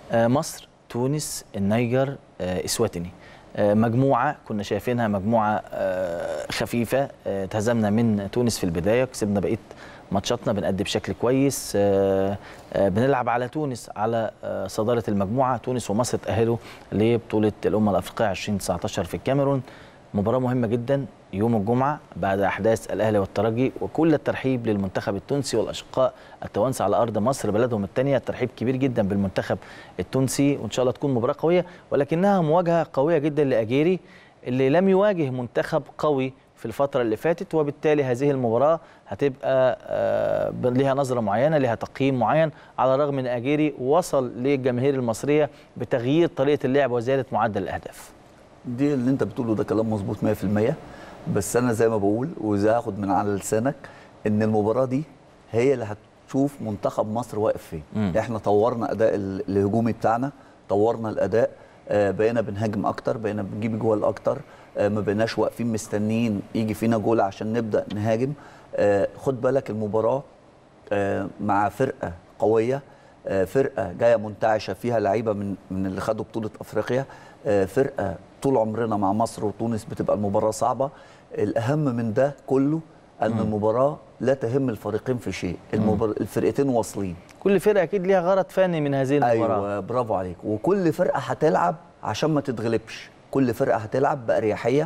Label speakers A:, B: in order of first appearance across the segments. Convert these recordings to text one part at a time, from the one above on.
A: آه، مصر تونس النيجر آه، اسواتيني آه، مجموعه كنا شايفينها مجموعه آه، خفيفه آه، اتهزمنا من تونس في البدايه كسبنا بقيه ماتشاتنا بنأدي بشكل كويس آه، آه، بنلعب على تونس على آه، صداره المجموعه تونس ومصر تأهلوا لبطوله الامم الافريقيه 2019 في الكاميرون مباراه مهمه جدا يوم الجمعه بعد احداث الاهلي والترجي وكل الترحيب للمنتخب التونسي والاشقاء التوانسه على ارض مصر بلدهم الثانيه ترحيب كبير جدا بالمنتخب التونسي وان شاء الله تكون مباراه قويه ولكنها مواجهه قويه جدا لاجيري اللي لم يواجه منتخب قوي في الفتره اللي فاتت وبالتالي هذه المباراه هتبقى آه، ليها نظره معينه ليها تقييم معين على الرغم من اجيري وصل للجماهير المصريه بتغيير طريقه اللعب وزياده معدل الاهداف
B: دي اللي انت بتقوله ده كلام مظبوط 100% بس انا زي ما بقول وزي هاخد من على لسانك ان المباراه دي هي اللي هتشوف منتخب مصر واقف فين
A: مم.
B: احنا طورنا اداء ال- الهجومي بتاعنا طورنا الاداء آه، بقينا بنهاجم اكتر بقينا بنجيب جوال اكتر آه، ما بقيناش واقفين مستنيين يجي فينا جول عشان نبدا نهاجم آه، خد بالك المباراه آه، مع فرقه قويه آه، فرقه جايه منتعشه فيها لعيبه من من اللي خدوا بطوله افريقيا آه، فرقه طول عمرنا مع مصر وتونس بتبقى المباراه صعبه الاهم من ده كله ان المباراه لا تهم الفريقين في شيء المبار... الفرقتين واصلين
A: كل فرقه اكيد ليها غرض فني من هذه المباراه
B: ايوه برافو عليك وكل فرقه هتلعب عشان ما تتغلبش كل فرقه هتلعب باريحيه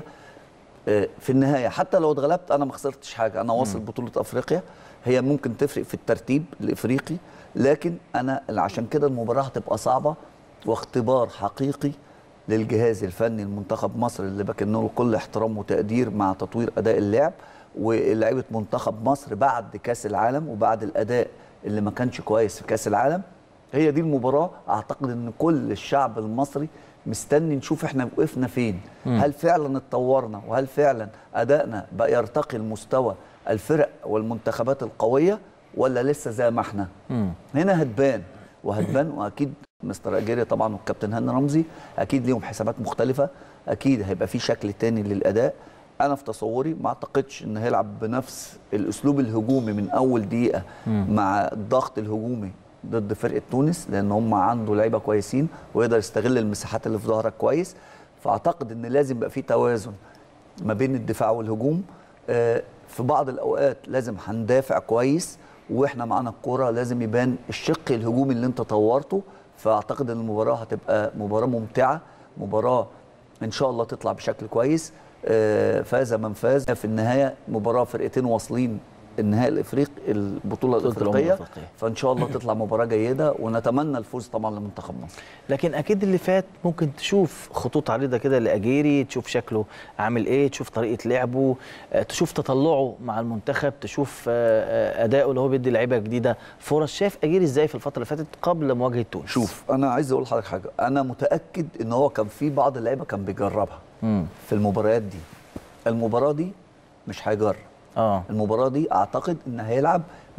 B: آه، في النهايه حتى لو اتغلبت انا ما خسرتش حاجه انا واصل بطوله افريقيا هي ممكن تفرق في الترتيب الافريقي لكن انا عشان كده المباراه هتبقى صعبه واختبار حقيقي للجهاز الفني لمنتخب مصر اللي بكن له كل احترام وتقدير مع تطوير اداء اللعب ولاعيبه منتخب مصر بعد كاس العالم وبعد الاداء اللي ما كانش كويس في كاس العالم هي دي المباراه اعتقد ان كل الشعب المصري مستني نشوف احنا وقفنا فين هل فعلا اتطورنا وهل فعلا ادائنا بقى يرتقي لمستوى الفرق والمنتخبات القويه ولا لسه زي ما احنا هنا هتبان وهتبان واكيد مستر اجيري طبعا والكابتن هاني رمزي اكيد ليهم حسابات مختلفه اكيد هيبقى في شكل تاني للاداء انا في تصوري ما اعتقدش ان هيلعب بنفس الاسلوب الهجومي من اول دقيقه مع الضغط الهجومي ضد فرقه تونس لان هم عنده لعيبه كويسين ويقدر يستغل المساحات اللي في ظهرك كويس فاعتقد ان لازم يبقى في توازن ما بين الدفاع والهجوم آه، في بعض الاوقات لازم هندافع كويس واحنا معانا الكوره لازم يبان الشق الهجومي اللي انت طورته فاعتقد ان المباراه هتبقى مباراه ممتعه مباراه ان شاء الله تطلع بشكل كويس آه، فاز من فاز في النهايه مباراه فرقتين واصلين النهائي الافريقي البطوله
A: بطولة الأمم
B: الافريقيه
A: الأفريقية.
B: فان شاء الله تطلع مباراه جيده ونتمنى الفوز طبعا لمنتخب مصر
A: لكن اكيد اللي فات ممكن تشوف خطوط عريضه كده لاجيري تشوف شكله عامل ايه تشوف طريقه لعبه آه، تشوف تطلعه مع المنتخب تشوف آه، آه، اداؤه اللي هو بيدي لعيبه جديده فرص شايف اجيري ازاي في الفتره اللي فاتت قبل مواجهه تونس
B: شوف انا عايز اقول لحضرتك حاجه انا متاكد ان هو كان في بعض اللعيبه كان بيجربها
A: امم
B: في المباريات دي المباراه دي مش هيجرب
A: اه
B: المباراه دي اعتقد ان هيلعب 100%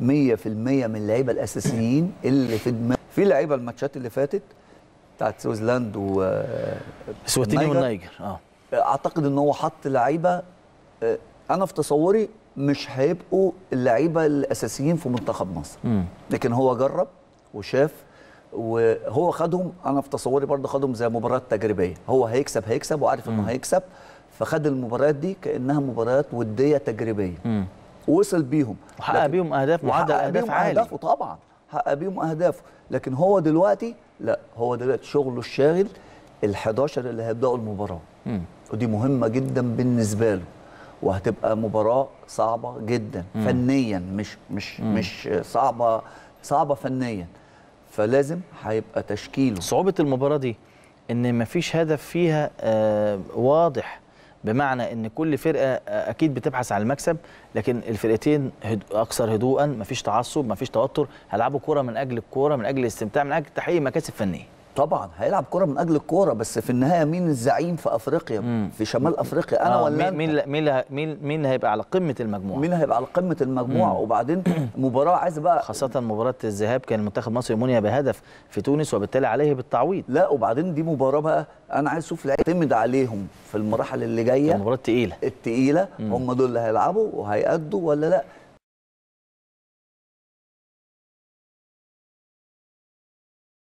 B: من اللعيبه الاساسيين اللي في دماغ في لعيبه الماتشات اللي فاتت بتاعت سويسلاند و
A: سواتيني
B: النيجر.
A: والنيجر اه
B: اعتقد ان هو حط لعيبه آه، انا في تصوري مش هيبقوا اللعيبه الاساسيين في منتخب مصر
A: امم
B: لكن هو جرب وشاف وهو خدهم انا في تصوري برضه خدهم زي مباراه تجريبيه هو هيكسب هيكسب وعارف انه هيكسب فخد المباريات دي كانها مباريات وديه تجريبيه
A: امم
B: وصل بيهم
A: وحقق
B: لكن-
A: بيهم اهداف معدل
B: وحقق
A: اهداف
B: بيهم
A: عالي
B: اهدافه طبعا حقق بيهم اهدافه لكن هو دلوقتي لا هو دلوقتي شغله الشاغل ال11 اللي هيبداوا المباراه
A: مم.
B: ودي مهمه جدا بالنسبه له وهتبقى مباراه صعبه جدا
A: مم.
B: فنيا مش مش
A: مم.
B: مش صعبه صعبه فنيا فلازم هيبقى تشكيله
A: صعوبه المباراه دي ان مفيش هدف فيها آه واضح بمعنى ان كل فرقه آه، اكيد بتبحث عن المكسب لكن الفرقتين هد... اكثر هدوءا مفيش تعصب مفيش توتر هيلعبوا كوره من اجل الكوره من اجل الاستمتاع من اجل تحقيق مكاسب فنيه
B: طبعا هيلعب كرة من اجل الكوره بس في النهايه مين الزعيم في افريقيا
A: مم.
B: في شمال افريقيا انا
A: آه،
B: ولا
A: مين
B: أنت؟
A: مين مين مين مين هيبقى على قمه المجموعه
B: مين هيبقى على قمه المجموعه
A: مم.
B: وبعدين مباراه عايز بقى
A: خاصه مباراه الذهاب كان منتخب مصر يمونيا بهدف في تونس وبالتالي عليه بالتعويض
B: لا وبعدين دي مباراه بقى انا عايز اشوف لعيبه يعتمد عليهم في المراحل اللي جايه
A: مباراه تقيله
B: التقيله هم دول اللي هيلعبوا وهيأدوا ولا لا